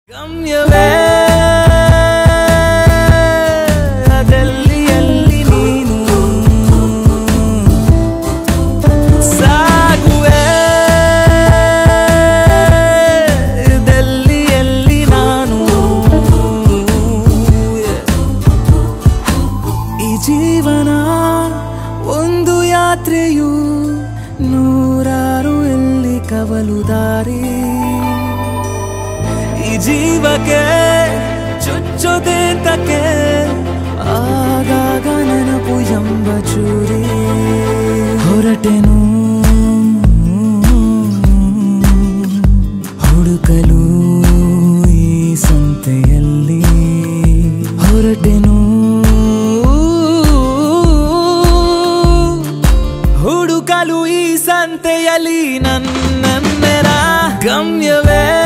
ಗಮ್ಯವೇ ಅದಲ್ಲಿ ಅಲ್ಲಿ ನೀನು ಸಾಗುವೆ ಇದೆಲ್ಲಿ ಎಲ್ಲಿ ನಾನು ಈ ಜೀವನ ಒಂದು ಯಾತ್ರೆಯು ನೂರಾರು ಎಲ್ಲಿ ಕವಲು ದಾರಿ ಈ ಜೀವಕ್ಕೆ ಚುಚ್ಚುದೇ ತಕ್ಕೆ ಆಗಾಗ ನೆನಪು ಎಂಬ ಚೂರಿ ಹೊರಟೆನು ಹುಡುಕಲು ಈ ಸಂತೆಯಲ್ಲಿ ಹೊರಟೆನು ಹುಡುಕಲು ಈ ಸಂತೆಯಲ್ಲಿ ನನ್ನೆರ ಗಮ್ಯವೇ